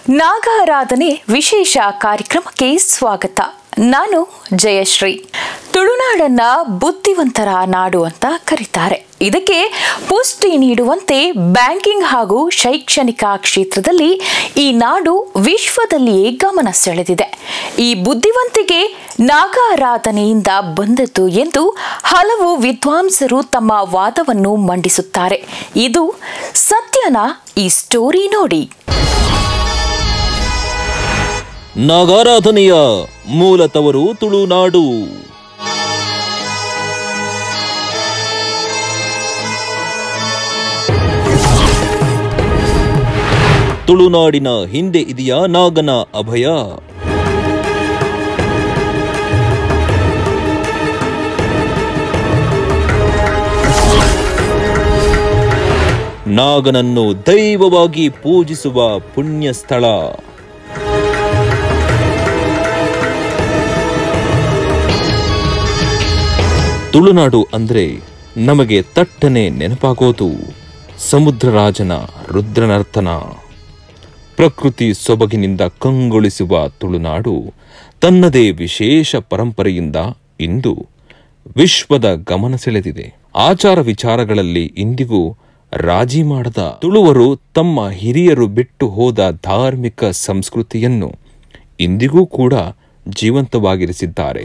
ನಾಗಾರಾಧನೆ ವಿಶೇಷ ಕಾರ್ಯಕ್ರಮಕ್ಕೆ ಸ್ವಾಗತ ನಾನು ಜಯಶ್ರೀ ತುಳುನಾಡನ್ನ ಬುದ್ಧಿವಂತರ ನಾಡು ಅಂತ ಕರೀತಾರೆ ಇದಕ್ಕೆ ಪುಷ್ಟಿ ನೀಡುವಂತೆ ಬ್ಯಾಂಕಿಂಗ್ ಹಾಗೂ ಶೈಕ್ಷಣಿಕ ಕ್ಷೇತ್ರದಲ್ಲಿ ಈ ನಾಡು ವಿಶ್ವದಲ್ಲಿಯೇ ಗಮನ ಸೆಳೆದಿದೆ ಈ ಬುದ್ಧಿವಂತಿಕೆ ನಾಗಾರಾಧನೆಯಿಂದ ಬಂದದ್ದು ಎಂದು ಹಲವು ವಿದ್ವಾಂಸರು ತಮ್ಮ ವಾದವನ್ನು ಮಂಡಿಸುತ್ತಾರೆ ಇದು ಸತ್ಯನ ಈ ಸ್ಟೋರಿ ನೋಡಿ ನಾಗಾರಾಧನೆಯ ಮೂಲತವರು ತುಳುನಾಡು ತುಳುನಾಡಿನ ಹಿಂದೆ ಇದೆಯಾ ನಾಗನ ಅಭಯ ನಾಗನನ್ನು ದೈವವಾಗಿ ಪೂಜಿಸುವ ಪುಣ್ಯ ಸ್ಥಳ ತುಳುನಾಡು ಅಂದ್ರೆ ನಮಗೆ ತಟ್ಟನೆ ನೆನಪಾಗೋದು ಸಮುದ್ರರಾಜನ ರುದ್ರನರ್ತನ ಪ್ರಕೃತಿ ಸೊಬಗಿನಿಂದ ಕಂಗೊಳಿಸುವ ತುಳುನಾಡು ತನ್ನದೇ ವಿಶೇಷ ಪರಂಪರೆಯಿಂದ ಇಂದು ವಿಶ್ವದ ಗಮನ ಸೆಳೆದಿದೆ ಆಚಾರ ವಿಚಾರಗಳಲ್ಲಿ ಇಂದಿಗೂ ರಾಜಿ ಮಾಡದ ತುಳುವರು ತಮ್ಮ ಹಿರಿಯರು ಬಿಟ್ಟು ಹೋದ ಧಾರ್ಮಿಕ ಸಂಸ್ಕೃತಿಯನ್ನು ಇಂದಿಗೂ ಕೂಡ ಜೀವಂತವಾಗಿರಿಸಿದ್ದಾರೆ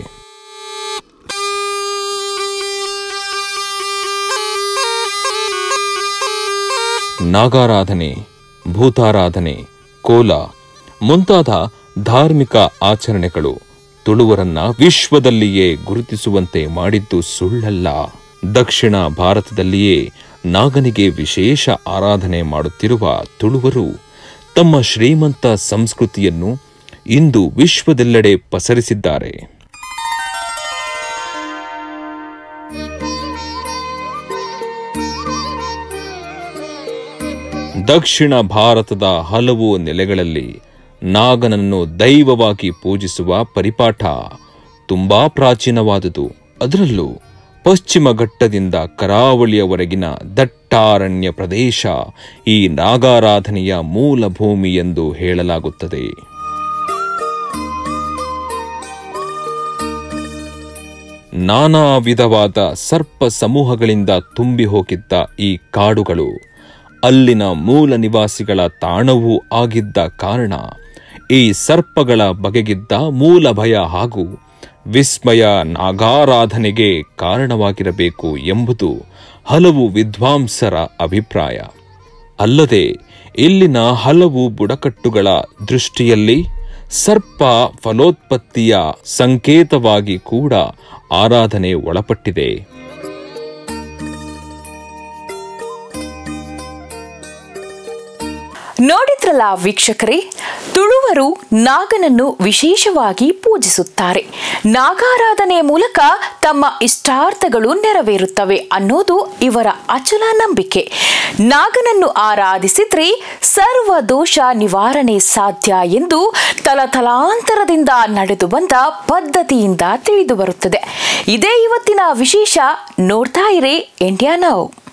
ನಾಗಾರಾಧನೆ ಭೂತಾರಾಧನೆ ಕೋಲ ಮುಂತಾದ ಧಾರ್ಮಿಕ ಆಚರಣೆಗಳು ತುಳುವರನ್ನ ವಿಶ್ವದಲ್ಲಿಯೇ ಗುರುತಿಸುವಂತೆ ಮಾಡಿದ್ದು ಸುಳ್ಳಲ್ಲ ದಕ್ಷಿಣ ಭಾರತದಲ್ಲಿಯೇ ನಾಗನಿಗೆ ವಿಶೇಷ ಆರಾಧನೆ ಮಾಡುತ್ತಿರುವ ತುಳುವರು ತಮ್ಮ ಶ್ರೀಮಂತ ಸಂಸ್ಕೃತಿಯನ್ನು ಇಂದು ವಿಶ್ವದೆಲ್ಲೆಡೆ ಪಸರಿಸಿದ್ದಾರೆ ದಕ್ಷಿಣ ಭಾರತದ ಹಲವು ನೆಲೆಗಳಲ್ಲಿ ನಾಗನನ್ನು ದೈವವಾಗಿ ಪೂಜಿಸುವ ಪರಿಪಾಠ ತುಂಬಾ ಪ್ರಾಚೀನವಾದುದು ಅದರಲ್ಲೂ ಪಶ್ಚಿಮ ಘಟ್ಟದಿಂದ ಕರಾವಳಿಯವರೆಗಿನ ದಟ್ಟಾರಣ್ಯ ಪ್ರದೇಶ ಈ ನಾಗಾರಾಧನೆಯ ಮೂಲ ಭೂಮಿ ಎಂದು ಹೇಳಲಾಗುತ್ತದೆ ನಾನಾ ವಿಧವಾದ ಸರ್ಪ ಸಮೂಹಗಳಿಂದ ತುಂಬಿ ಹೋಗಿದ್ದ ಈ ಕಾಡುಗಳು ಅಲ್ಲಿನ ಮೂಲ ನಿವಾಸಿಗಳ ತಾಣವೂ ಆಗಿದ್ದ ಕಾರಣ ಈ ಸರ್ಪಗಳ ಬಗೆಗಿದ್ದ ಮೂಲ ಭಯ ಹಾಗೂ ವಿಸ್ಮಯ ನಾಗಾರಾಧನೆಗೆ ಕಾರಣವಾಗಿರಬೇಕು ಎಂಬುದು ಹಲವು ವಿದ್ವಾಂಸರ ಅಭಿಪ್ರಾಯ ಅಲ್ಲದೆ ಇಲ್ಲಿನ ಹಲವು ಬುಡಕಟ್ಟುಗಳ ದೃಷ್ಟಿಯಲ್ಲಿ ಸರ್ಪ ಫಲೋತ್ಪತ್ತಿಯ ಸಂಕೇತವಾಗಿ ಕೂಡ ಆರಾಧನೆ ಒಳಪಟ್ಟಿದೆ ನೋಡಿದ್ರಲ್ಲ ವೀಕ್ಷಕರೇ ತುಳುವರು ನಾಗನನ್ನು ವಿಶೇಷವಾಗಿ ಪೂಜಿಸುತ್ತಾರೆ ನಾಗಾರಾಧನೆಯ ಮೂಲಕ ತಮ್ಮ ಇಷ್ಟಾರ್ಥಗಳು ನೆರವೇರುತ್ತವೆ ಅನ್ನೋದು ಇವರ ಅಚಲ ನಂಬಿಕೆ ನಾಗನನ್ನು ಆರಾಧಿಸಿದ್ರೆ ಸರ್ವ ದೋಷ ನಿವಾರಣೆ ಸಾಧ್ಯ ಎಂದು ತಲತಲಾಂತರದಿಂದ ನಡೆದು ಬಂದ ಪದ್ಧತಿಯಿಂದ ತಿಳಿದು ಬರುತ್ತದೆ ಇದೇ ಇವತ್ತಿನ ವಿಶೇಷ ನೋಡ್ತಾ ಇರೇ ಇಂಡಿಯಾ ನೌ